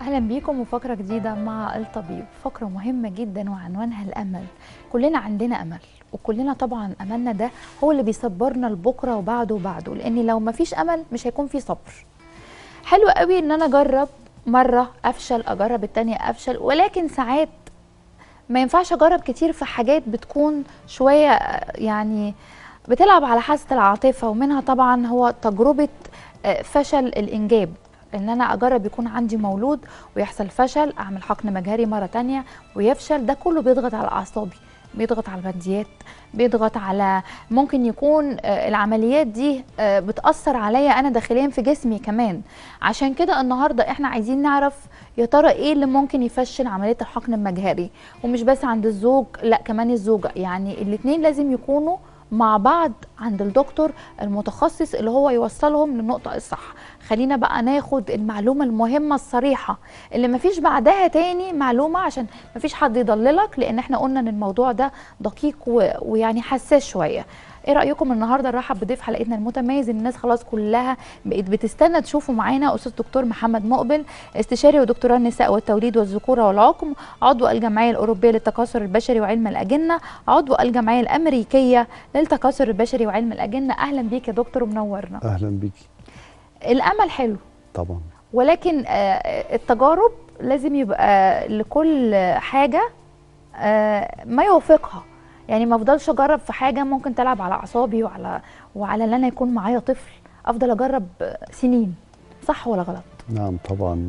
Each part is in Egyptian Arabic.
اهلا بيكم وفقره جديده مع الطبيب فقره مهمه جدا وعنوانها الامل كلنا عندنا امل وكلنا طبعا املنا ده هو اللي بيصبرنا لبكره وبعده وبعده لان لو ما فيش امل مش هيكون في صبر حلو قوي ان انا اجرب مره افشل اجرب التانية افشل ولكن ساعات ما ينفعش اجرب كتير في حاجات بتكون شويه يعني بتلعب على حاسه العاطفه ومنها طبعا هو تجربه آه، فشل الانجاب ان انا اجرب يكون عندي مولود ويحصل فشل اعمل حقن مجهري مره تانية ويفشل ده كله بيضغط على اعصابي بيضغط على الماديات بيضغط على ممكن يكون آه، العمليات دي آه، بتأثر عليا أنا داخليا في جسمي كمان عشان كده النهاردة إحنا عايزين نعرف يا ترى إيه اللي ممكن يفشل عملية الحقن المجهري ومش بس عند الزوج لا كمان الزوجة يعني الاتنين لازم يكونوا مع بعض عند الدكتور المتخصص اللي هو يوصلهم للنقطة الصح خلينا بقى ناخد المعلومة المهمة الصريحة اللي مفيش بعدها تاني معلومة عشان مفيش حد يضللك لان احنا قلنا ان الموضوع ده دقيق و... ويعني حساس شوية ايه رايكم النهارده نرحب بضيف حلقتنا المتميز اللي الناس خلاص كلها بقت بتستنى تشوفه معانا استاذ دكتور محمد مقبل استشاري ودكتوراه النساء والتوليد والذكوره والعقم عضو الجمعيه الاوروبيه للتكاثر البشري وعلم الاجنه عضو الجمعيه الامريكيه للتكاثر البشري وعلم الاجنه اهلا بيك يا دكتور ومنورنا اهلا بيكي الامل حلو طبعا ولكن آه، التجارب لازم يبقى لكل حاجه آه، ما يوافقها يعني ما افضلش اجرب في حاجه ممكن تلعب على اعصابي وعلى وعلى ان انا يكون معايا طفل افضل اجرب سنين صح ولا غلط نعم طبعا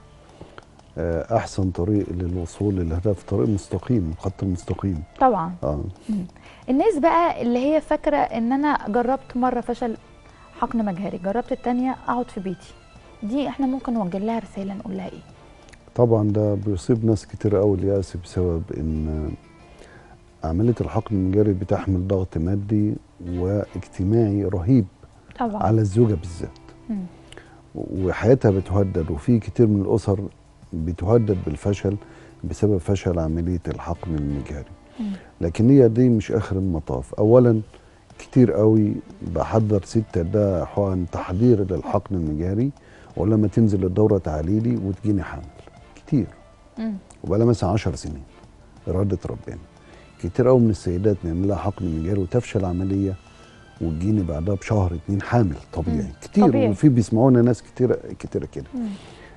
آه، احسن طريق للوصول للهدف طريق مستقيم الخط المستقيم طبعا اه الناس بقى اللي هي فاكره ان انا جربت مره فشل حقن مجهري جربت التانية اقعد في بيتي دي احنا ممكن نوجه لها رساله نقول لها ايه طبعا ده بيصيب ناس كتير قوي الياس بسبب ان عمليه الحقن المجاري بتحمل ضغط مادي واجتماعي رهيب طبعا على الزوجه بالذات مم. وحياتها بتهدد وفي كتير من الاسر بتهدد بالفشل بسبب فشل عمليه الحقن المجهري مم. لكن هي دي مش اخر المطاف اولا كتير قوي بحضر ستة ده حقن تحضير للحقن المجاري ولما تنزل الدورة تعالي لي وتجيني حامل كتير مم. وبقى مثلا 10 سنين إرادة ربنا كتير قوي من السيدات نعمل لها حقن مجاري وتفشل عملية وتجيني بعدها بشهر اتنين حامل طبيعي مم. كتير طبيعي. وفي بيسمعونا ناس كتير كتير كده مم.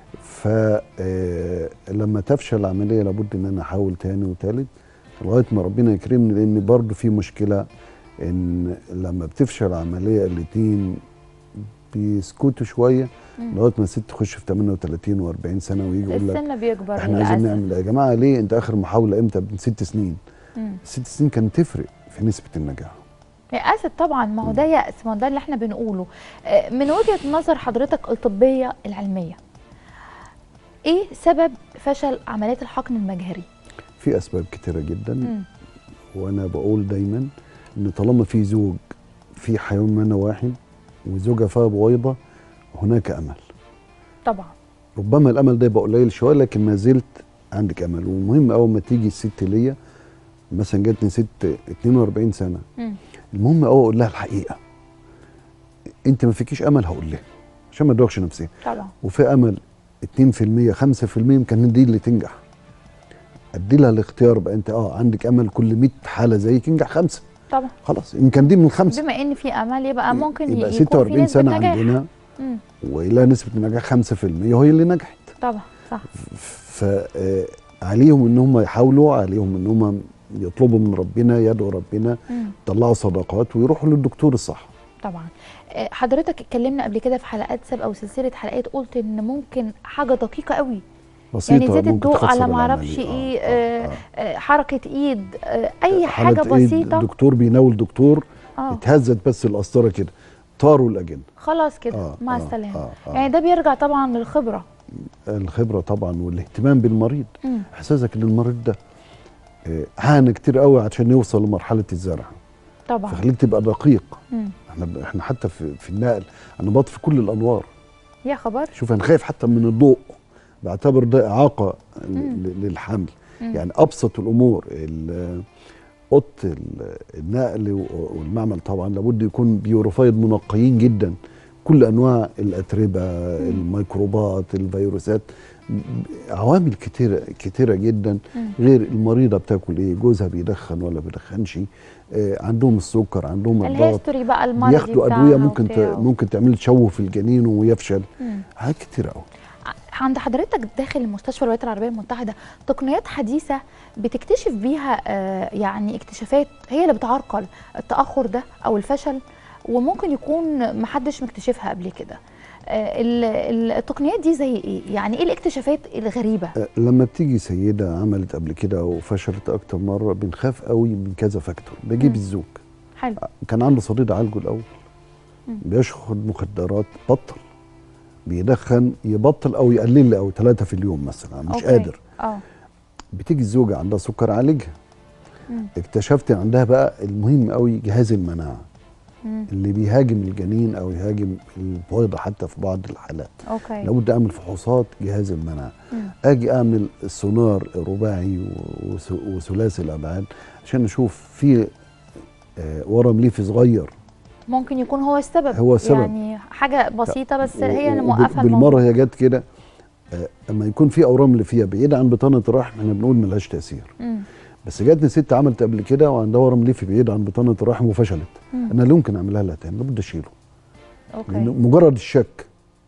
فلما تفشل العمليه لابد ان انا احاول تاني وتالت لغايه ما ربنا يكرمني لان برضو في مشكله ان لما بتفشل العمليه الاتنين بيسكتوا شويه مم. لغايه ما الست تخش في 38 و40 سنه ويجي يقول لك السن بيكبر احنا عايزين للأسف. نعمل يا جماعه ليه انت اخر محاوله امتى من ست سنين مم. ست سنين كانت تفرق في نسبه النجاح يأس طبعا ما هو ده يأس ما هو ده اللي احنا بنقوله آه، من وجهة نظر حضرتك الطبية العلمية ايه سبب فشل عمليات الحقن المجهري؟ في اسباب كتيره جدا مم. وانا بقول دايما ان طالما في زوج في حيوان واحد وزوجه فيها بويضه هناك امل طبعا ربما الامل ده يبقى قليل شويه لكن ما زلت عندك امل ومهم اول ما تيجي الست ليا مثلا جاتني ست 42 سنه مم. المهم قوي اقول لها الحقيقه انت ما فيكيش امل هقول لها عشان ما ادوخش نفسي طبعا وفي امل 2% 5% يمكن دي اللي تنجح ادي لها الاختيار بقى انت اه عندك امل كل 100 حاله زيك ينجح خمسه طبعا خلاص يمكن دي من الخمسه بما ان في امل يبقى ممكن يبقى يكون 46 في نسبة سنه نجاح. عندنا مم. ولها نسبه النجاح 5% هي اللي نجحت طبعا صح فعليهم ان هم يحاولوا عليهم ان هم يطلبوا من ربنا يدعوا ربنا مم. يطلعوا صدقات ويروحوا للدكتور الصح طبعا آه، حضرتك اتكلمنا قبل كده في حلقات سابقه او سلسله حلقات قلت ان ممكن حاجه دقيقه قوي بسيطه يعني زيت ممكن الضوء تخسر على ما اعرفش العملية. ايه آه، آه، آه، آه، حركه ايد آه، اي آه. حاجه حالة إيد بسيطه دكتور بيناول دكتور اه اتهزت بس القسطره كده طاروا الاجنه خلاص كده آه، مع آه، السلامه آه، آه. يعني ده بيرجع طبعا للخبره الخبره طبعا والاهتمام بالمريض مم. احساسك ان المريض ده آه، عانى كتير قوي عشان يوصل لمرحله الزرع طبعا فخليك تبقى دقيق مم. احنا احنا حتى في, في النقل انا بطفي كل الانوار يا خبر شوف انا خايف حتى من الضوء بعتبر ده اعاقه ل- مم. ل- للحمل مم. يعني ابسط الامور ال- اوضه ال- النقل و- والمعمل طبعا لابد يكون بيوريفايد منقيين جدا كل انواع الاتربه الميكروبات الفيروسات م- عوامل كتيره كتيره جدا مم. غير المريضه بتاكل ايه جوزها بيدخن ولا بيدخنش آه، عندهم السكر عندهم الضغط الهيستوري بقى المرضي بياخدوا بتاعها ادويه ممكن ت... وبتاعه. ممكن تعمل تشوه في الجنين ويفشل مم. حاجات كتير قوي ع- عند حضرتك داخل المستشفى الولايات العربيه المتحده تقنيات حديثه بتكتشف بيها آه، يعني اكتشافات هي اللي بتعرقل التاخر ده او الفشل وممكن يكون محدش مكتشفها قبل كده آه، ال- ال- التقنيات دي زي ايه يعني ايه الاكتشافات الغريبه آه، لما بتيجي سيده عملت قبل كده وفشلت اكتر مره بنخاف قوي من كذا فاكتور بجيب مم. الزوج حلو كان عنده صديد عالجه الاول مم. بياخد مخدرات بطل بيدخن يبطل او يقلل لي او ثلاثه في اليوم مثلا مش أوكي. قادر اه بتيجي الزوجه عندها سكر عالجها مم. اكتشفت عندها بقى المهم قوي جهاز المناعه مم. اللي بيهاجم الجنين او يهاجم البويضه حتى في بعض الحالات اوكي لابد اعمل فحوصات جهاز المناعه مم. اجي اعمل سونار رباعي وس- وثلاثي الابعاد عشان اشوف في آه، ورم ليفي صغير ممكن يكون هو السبب هو السبب. يعني حاجه بسيطه بس و- هي اللي وب- موقفه الموضوع بالمره هي جت كده آه، اما يكون في اورام اللي فيها بعيده عن بطانه الرحم احنا بنقول ملهاش تاثير مم. بس جاتني ست عملت قبل كده وعندها ورم ليفي بعيد عن بطانه الرحم وفشلت مم. انا لا يمكن اعملها لها تاني لابد اشيله لأنه اوكي مجرد الشك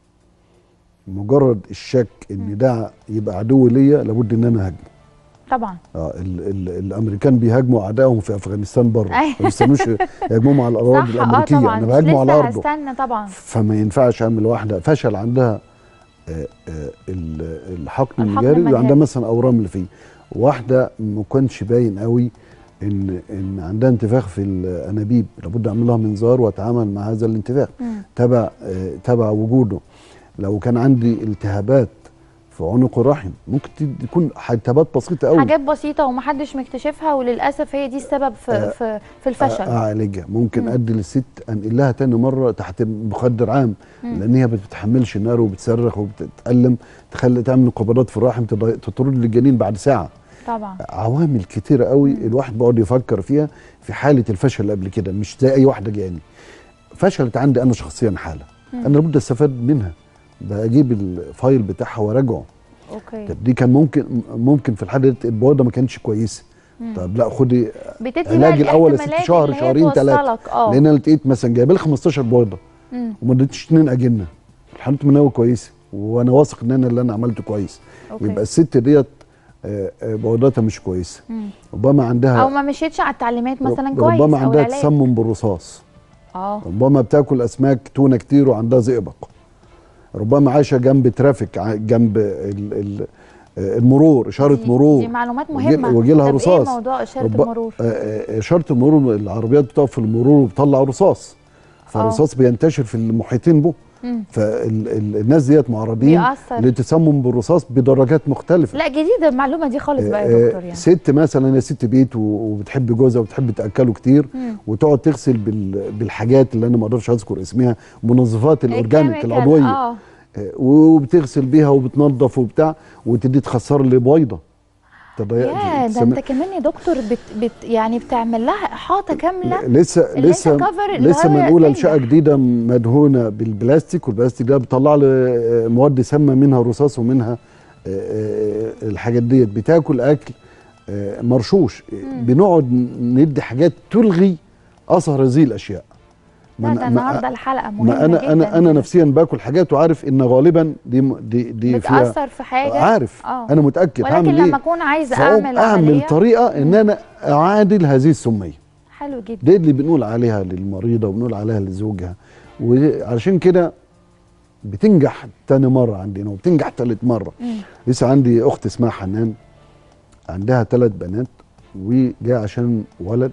مجرد الشك ان ده يبقى عدو ليا لابد ان انا اهاجمه طبعا اه ال ال الامريكان بيهاجموا اعدائهم في افغانستان بره أيوة. ما بيستنوش يهاجمهم على الاراضي صح اه الامريكيه طبعا انا مش بهاجمه على لسه ارضه هستنى طبعا فما ينفعش اعمل واحده فشل عندها آه، آه، ال- الحقن الحقن المجاري المجاري. وعندها مثلا اورام اللي فيه واحده ما كانش باين قوي ان ان عندها انتفاخ في الانابيب لابد اعمل لها منظار واتعامل مع هذا الانتفاخ مم. تبع آه، تبع وجوده لو كان عندي التهابات في عنق الرحم ممكن تد- تكون التهابات بسيطه قوي حاجات بسيطه ومحدش مكتشفها وللاسف هي دي السبب في آه، في, في الفشل اعالجها ممكن مم. ادي للست انقل لها تاني مره تحت مخدر عام مم. لان هي ما بتتحملش النار وبتصرخ وبتتالم تخلي تعمل انقباضات في الرحم تض- تطرد للجنين بعد ساعه طبعا عوامل كتيره قوي مم. الواحد بيقعد يفكر فيها في حاله الفشل قبل كده مش زي اي واحده جاني فشلت عندي انا شخصيا حاله مم. انا لابد استفاد منها بجيب الفايل بتاعها وراجعه اوكي طب دي كان ممكن ممكن في الحاله دي البويضه ما كانتش كويسه مم. طب لا خدي بتدي علاج بقى الأول يا ست الاحتمالات شهر، اللي هي شهرين، تلاتة. توصلك. اه لان انا لقيت مثلا جايب لي 15 بويضه مم. وما اديتش اتنين اجنه الحالات مناوي كويسه وانا واثق ان انا اللي انا عملته كويس أوكي. يبقى الست ديت آه، آه، بويضتها مش كويسه مم. ربما عندها او ما مشيتش على التعليمات مثلا رب- كويس ربما او عندها العلاج تسمم بالرصاص اه ربما بتاكل اسماك تونه كتير وعندها زئبق ربما عايشه جنب ترافيك ع- جنب ال- ال- آه، المرور اشاره دي- مرور دي معلومات وجي- مهمه وجي لها طب رصاص. ايه موضوع اشاره رب- المرور آه، آه، اشاره المرور العربيات بتقف في المرور وبتطلع رصاص فالرصاص بينتشر في المحيطين به مم. فالناس ديت معرضين بيأثر لتسمم بالرصاص بدرجات مختلفه لا جديده المعلومه دي خالص بقى آه، يا دكتور يعني ست مثلا هي ست بيت و- وبتحب جوزها وبتحب تاكله كتير مم. وتقعد تغسل بال- بالحاجات اللي انا ما اقدرش اذكر اسمها منظفات الاورجانيك الكيميكال، العضويه اه آه، وبتغسل بيها وبتنظف وبتاع وتدي تخسر لي بيضه تضيع- يا ده تسمى- انت كمان يا دكتور بت بت يعني بتعمل لها احاطه كامله لسه اللي لسه انت cover اللي لسه هو منقوله ينجح. لشقه جديده مدهونه بالبلاستيك والبلاستيك ده بيطلع لي آه، مواد سامه منها رصاص ومنها آه، آه، الحاجات ديت بتاكل اكل آه، مرشوش بنقعد ندي حاجات تلغي اثر هذه الاشياء لا ما- ده ما- النهارده الحلقه مهمه ما انا جدا انا انا كده. نفسيا باكل حاجات وعارف ان غالبا دي م- دي دي فيها بتاثر في حاجه عارف آه. انا متاكد ولكن هعمل لما ايه اكون عايزه فأقوم اعمل اعمل عمليه طريقه ان انا اعادل هذه السميه حلو جدا دي اللي بنقول عليها للمريضه وبنقول عليها لزوجها وعلشان كده بتنجح تاني مره عندنا وبتنجح تالت مره مم. لسه عندي اخت اسمها حنان عندها ثلاث بنات وجاء عشان ولد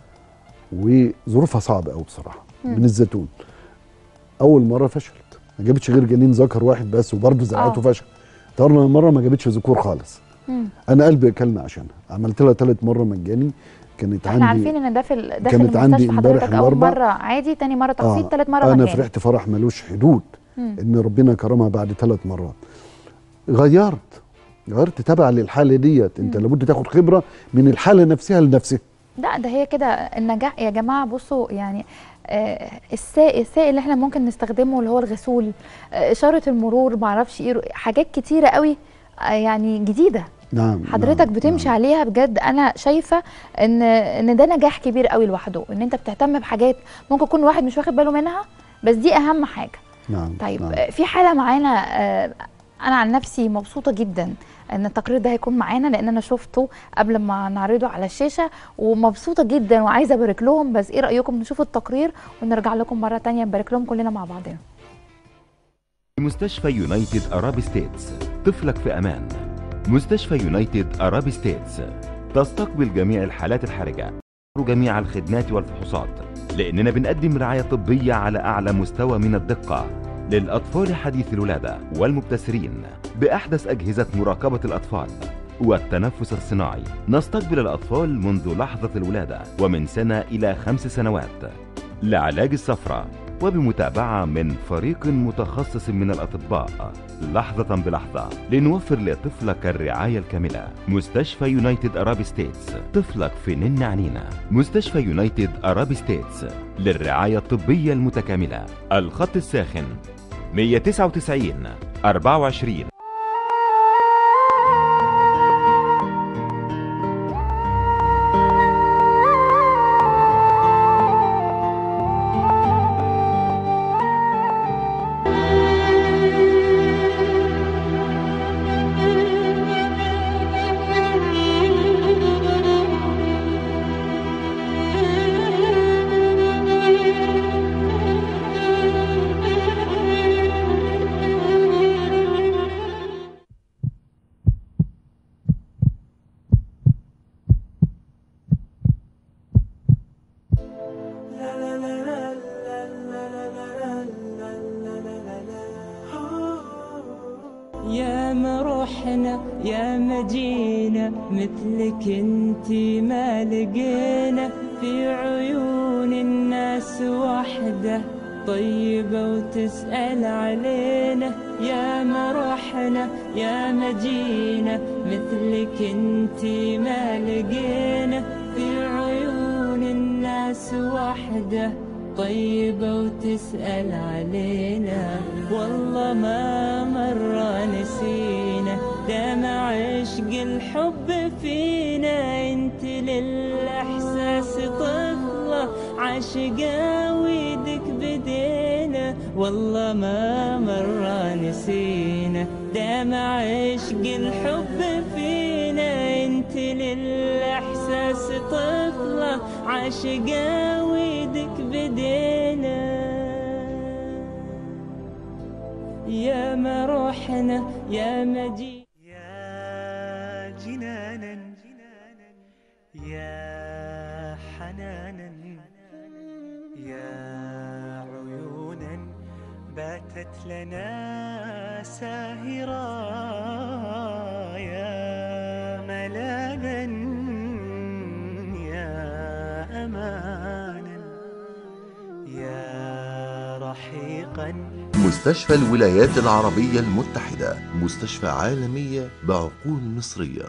وظروفها صعبه قوي بصراحه مم. من الزيتون اول مره فشلت ما جابتش غير جنين ذكر واحد بس وبرضه زرعته آه. فشل طرنا مره ما جابتش ذكور خالص مم. انا قلبي اكلنا عشانها عملت لها ثالث مره مجاني كانت احنا عندي عارفين ان ده في ال- ده في كانت عندي المستشفى امبارح حضرتك اول الأربع. مره عادي تاني مره تخفيض تالت مره انا مجاني فرحت فرح ملوش حدود مم. ان ربنا كرمها بعد ثلاث مرات غيرت غيرت تبع للحاله ديت انت مم. لابد تاخد خبره من الحاله نفسها لنفسها لا ده هي كده النجاح يا جماعه بصوا يعني آه، السائل السائل اللي احنا ممكن نستخدمه اللي هو الغسول آه، اشاره المرور معرفش ايه حاجات كتيره قوي آه، يعني جديده نعم حضرتك نعم، بتمشي نعم. عليها بجد انا شايفه ان ان ده نجاح كبير قوي لوحده ان انت بتهتم بحاجات ممكن يكون واحد مش واخد باله منها بس دي اهم حاجه نعم طيب نعم. آه، في حاله معانا آه، انا عن نفسي مبسوطه جدا ان التقرير ده هيكون معانا لان انا شفته قبل ما نعرضه على الشاشه ومبسوطه جدا وعايزه ابارك لهم بس ايه رايكم نشوف التقرير ونرجع لكم مره تانية نبارك لهم كلنا مع بعضنا مستشفى يونايتد أراب ستيتس طفلك في أمان مستشفى يونايتد أراب ستيتس تستقبل جميع الحالات الحرجة جميع الخدمات والفحوصات لأننا بنقدم رعاية طبية على أعلى مستوى من الدقة للأطفال حديث الولادة والمبتسرين بأحدث أجهزة مراقبة الأطفال والتنفس الصناعي نستقبل الأطفال منذ لحظة الولادة ومن سنة إلى خمس سنوات لعلاج الصفرة وبمتابعة من فريق متخصص من الأطباء لحظة بلحظة لنوفر لطفلك الرعاية الكاملة مستشفى يونايتد أراب ستيتس طفلك في نن عنينا مستشفى يونايتد أراب ستيتس للرعاية الطبية المتكاملة الخط الساخن 199 24 يا ما روحنا يا ما جينا مثلك انتي ما لقينا في عيون الناس وحده طيبة وتسأل علينا يا ما روحنا يا ما جينا مثلك انتي ما لقينا في عيون الناس وحده طيبة وتسأل علينا والله ما مرة نسينا دمع عشق الحب فينا انت للإحساس طفلة عاشقة ويدك بدينا والله ما مرة نسينا دمع عشق الحب فينا انت للإحساس طفلة عاشقة ويدك بدينا يا ما روحنا يا ما جي يا جنانا يا حنانا يا عيونا باتت لنا ساهرا يا ملاذا يا أمانا يا رحيقا مستشفى الولايات العربية المتحدة مستشفى عالمية بعقول مصرية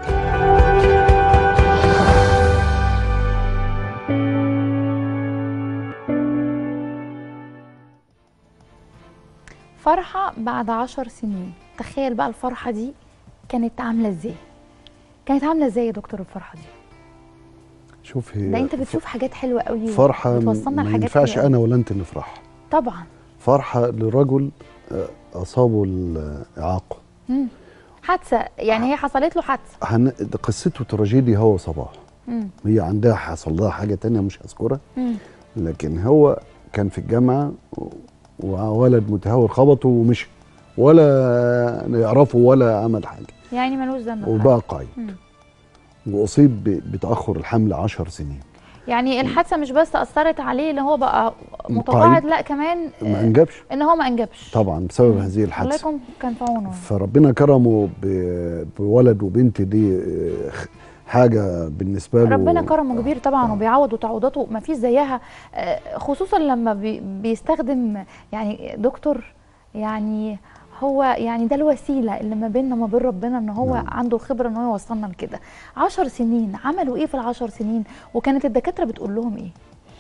فرحة بعد عشر سنين تخيل بقى الفرحة دي كانت عاملة ازاي كانت عاملة ازاي يا دكتور الفرحة دي شوف هي ده انت بتشوف حاجات حلوة قوي فرحه بتوصلنا ما لحاجات ينفعش حلوة انا ولا انت نفرح طبعا فرحه لرجل آه، اصابه الاعاقه مم. حادثة يعني هي حصلت له حادثة هن... ده قصته تراجيدي هو صباح مم. هي عندها حصل لها حاجه تانية مش هذكرها مم. لكن هو كان في الجامعه و- وولد متهور خبطه ومشي ولا يعرفه ولا عمل حاجه يعني ملوش ذنب في وبقى حاجة. قايم مم. واصيب ب- بتاخر الحمل 10 سنين يعني الحادثة مش بس أثرت عليه اللي هو بقى مقاعد. متقاعد لا كمان ما آه، انجبش ان هو ما انجبش طبعا بسبب مم. هذه الله الحادثه يكون كان في عونه فربنا كرمه ب- بولد وبنت دي آه، خ- حاجه بالنسبه له ربنا كرمه كبير طبعا آه. وبيعوض وتعويضاته ما فيش زيها آه، خصوصا لما بي بيستخدم يعني دكتور يعني هو يعني ده الوسيله اللي ما بيننا وما بين ربنا ان هو نعم. عنده الخبره ان هو يوصلنا لكده عشر سنين عملوا ايه في العشر سنين وكانت الدكاتره بتقول لهم ايه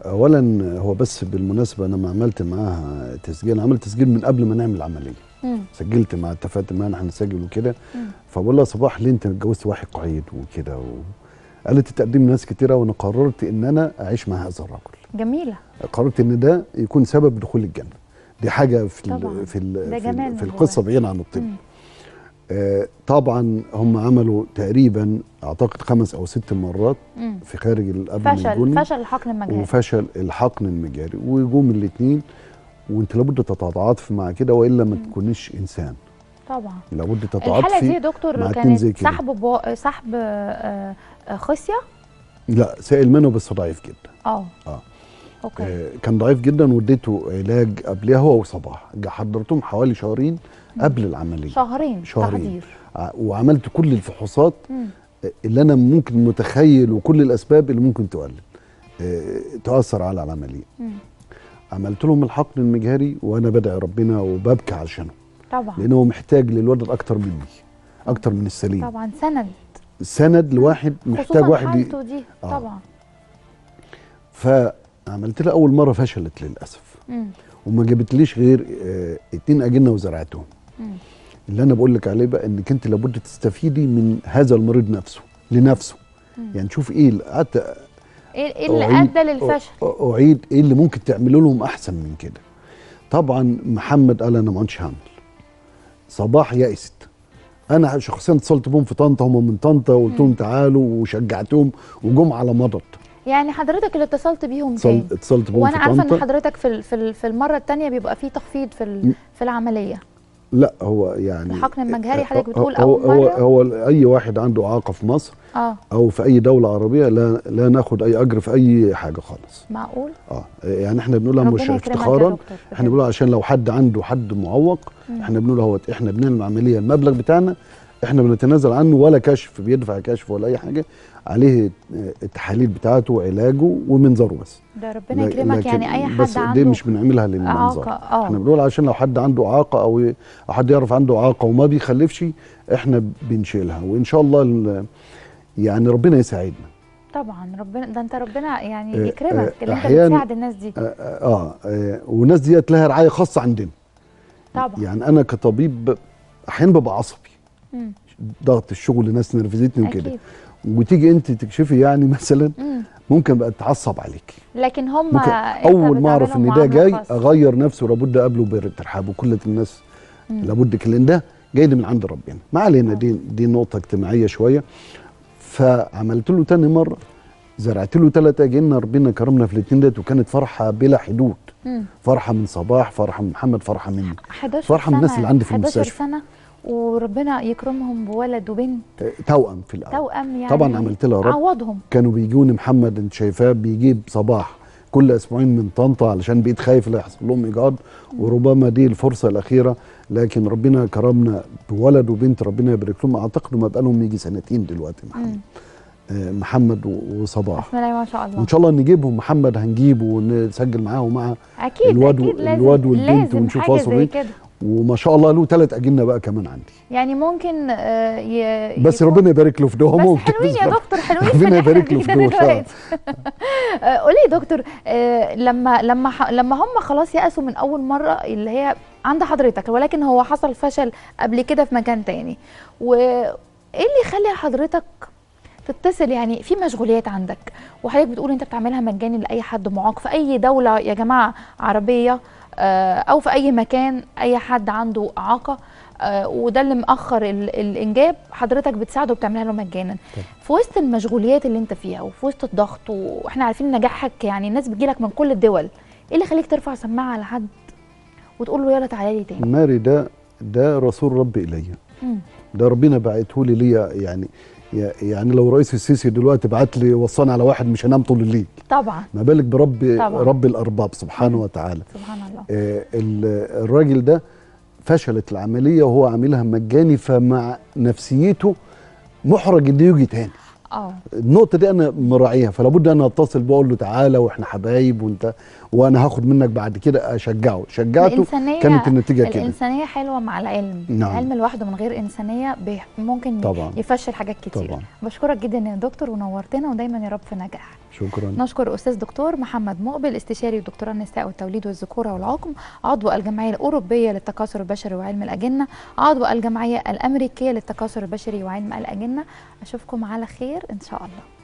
اولا هو بس بالمناسبه انا ما عملت معاها تسجيل عملت تسجيل من قبل ما نعمل العمليه مم. سجلت مع اتفقت معاها ان احنا نسجل وكده مم. فبقول لها صباح ليه انت اتجوزت واحد قعيد وكده و... قالت تقدم ناس كتيره وانا قررت ان انا اعيش مع هذا الرجل جميله قررت ان ده يكون سبب دخول الجنه دي حاجه في طبعاً. ال في ده ال في, جمال ال من في القصه جوه. بعيد عن الطب مم. آه طبعا هم عملوا تقريبا اعتقد خمس او ست مرات مم. في خارج الاب فشل الجني فشل الحقن المجهري وفشل الحقن المجاري وجوم الاثنين وانت لابد تتعاطف مع كده والا ما تكونش انسان طبعا لابد الحاله دي يا تتعاطفي دكتور مع اتنين كانت زي كده. سحب بو... سحب آه، آه، خصيه لا سائل منه بس ضعيف جدا اه اه اوكي آه، كان ضعيف جدا واديته علاج قبلها هو وصباح جا- حضرتهم حوالي شهرين قبل العمليه شهرين شهرين. تحضير ع- وعملت كل الفحوصات مم. اللي انا ممكن متخيل وكل الاسباب اللي ممكن تقلل آه، تاثر على العمليه مم. عملت لهم الحقن المجهري وانا بدعي ربنا وببكي عشانه طبعا لان هو محتاج للولد اكتر مني اكتر من السليم طبعا سند سند لواحد محتاج خصوصا واحد ي- حالته دي آه. طبعا فعملت لها اول مره فشلت للاسف مم. وما جابتليش غير آه، اتنين اجنه وزرعتهم مم. اللي انا بقول لك عليه بقى انك انت لابد تستفيدي من هذا المريض نفسه لنفسه مم. يعني شوف ايه اللي قعدت ايه إيه اللي أعيد- ادى للفشل أ- اعيد ايه اللي ممكن تعملوا لهم احسن من كده طبعا محمد قال انا ما عندش هعمل صباح يأست انا شخصيا اتصلت بهم في طنطا هم من طنطا وقلت لهم تعالوا وشجعتهم وجم على مضض يعني حضرتك اللي اتصلت بيهم اتصل- تاني اتصلت بهم وانا في عارفه ان طنطا حضرتك في ال- في ال- في المره الثانيه بيبقى في تخفيض في ال- في العمليه لا هو يعني الحقن المجهري حضرتك هو- بتقول هو أول هو, مرة؟ هو اي واحد عنده اعاقه في مصر اه او في اي دوله عربيه لا لا ناخد اي اجر في اي حاجه خالص معقول اه يعني احنا بنقولها مش ربنا يكرمك يا افتخارا دكتور احنا بجد. بنقول عشان لو حد عنده حد معوق احنا بنقول هو احنا بنعمل عمليه المبلغ بتاعنا احنا بنتنازل عنه ولا كشف بيدفع كشف ولا اي حاجه عليه آه، التحاليل بتاعته وعلاجه ومنظره بس ده ربنا لك- يكرمك لكن يعني اي حد بس عنده دي مش بنعملها للمنظر إعاقة، آه. احنا بنقول عشان لو حد عنده اعاقه او او حد يعرف عنده اعاقه وما بيخلفش احنا بنشيلها وان شاء الله ال- يعني ربنا يساعدنا طبعا ربنا ده انت ربنا يعني آه، يكرمك آه، اللي انت أحياناً- بتساعد الناس دي آه, آه, اه والناس ديت لها رعايه خاصه عندنا طبعا يعني انا كطبيب ب- احيانا ببقى عصبي مم. ضغط الشغل ناس نرفزتني وكده اكيد وتيجي انت تكشفي يعني مثلا مم. ممكن بقى اتعصب عليك لكن هم ممكن أنت اول ما اعرف ان بتعاملهم ده معاملة جاي خاصة. اغير نفسي ولابد اقابله بترحاب وكل الناس مم. لابد كده لان ده جاي لي من عند ربنا ما علينا آه. دي دي نقطه اجتماعيه شويه فعملت له تاني مره زرعت له ثلاث اجنه ربنا كرمنا في الاثنين ديت وكانت فرحه بلا حدود مم. فرحه من صباح فرحه من محمد فرحه مني 11 فرحة من الناس سنة- اللي عندي في 11 المستشفى. سنه وربنا يكرمهم بولد وبنت آه، توأم في الاول توأم يعني طبعا عملت لها رب عوضهم كانوا بيجوني محمد انت شايفاه بيجيب صباح كل اسبوعين من طنطا علشان بقيت خايف لا يحصل لهم ايجاد وربما دي الفرصه الاخيره لكن ربنا كرمنا بولد وبنت ربنا يبارك لهم اعتقد ما بقى لهم يجي سنتين دلوقتي محمد مم. آه محمد و- وصباح بسم الله ما شاء الله وان شاء الله نجيبهم محمد هنجيبه ونسجل معاه ومع اكيد الواد و- اكيد لازم الواد والبنت لازم ونشوف حاجه وصلوا زي ايه. كده وما شاء الله له ثلاث اجنه بقى كمان عندي يعني ممكن آه ي... بس يكون- ربنا يبارك له في ده هو بس ممكن حلوين يا دكتور حلوين في ربنا اللي احنا يبارك له فيه في ده دول، آه. دلوقتي آه، قولي يا دكتور آه، لما لما ح- لما هم خلاص يأسوا من اول مره اللي هي عند حضرتك ولكن هو حصل فشل قبل كده في مكان تاني وايه اللي يخلي حضرتك تتصل يعني في مشغوليات عندك وحضرتك بتقول انت بتعملها مجاني لاي حد معاق في اي دوله يا جماعه عربيه آه، او في اي مكان اي حد عنده اعاقه آه، وده اللي مأخر ال- الانجاب حضرتك بتساعده وبتعملها له مجانا في وسط المشغوليات اللي انت فيها وفي وسط الضغط واحنا عارفين نجاحك يعني الناس بتجيلك من كل الدول ايه اللي يخليك ترفع سماعه على حد وتقول له يلا تعالى لي تاني ماري ده ده رسول ربي الي مم. ده ربنا بعته لي ليا يعني يعني لو رئيس السيسي دلوقتي بعت لي وصاني على واحد مش هنام طول الليل طبعا ما بالك برب طبعا. رب الارباب سبحانه وتعالى سبحان الله آه ال- الراجل ده فشلت العمليه وهو عاملها مجاني فمع نفسيته محرج انه يجي تاني اه النقطه دي انا مراعيها فلا بد ان اتصل بقول له تعالى واحنا حبايب وانت وانا هاخد منك بعد كده اشجعه شجعته الإنسانية كانت النتيجه كده الإنسانية حلوة مع العلم نعم. العلم لوحده من غير إنسانية بي- ممكن طبعاً. يفشل حاجات كتير طبعاً. بشكرك جدا يا دكتور ونورتنا ودايما يا رب في نجاح شكرا نشكر أستاذ دكتور محمد مقبل استشاري دكتوراه النساء والتوليد والذكورة والعقم عضو الجمعية الأوروبية للتكاثر البشري وعلم الأجنة عضو الجمعية الأمريكية للتكاثر البشري وعلم الأجنة أشوفكم على خير إن شاء الله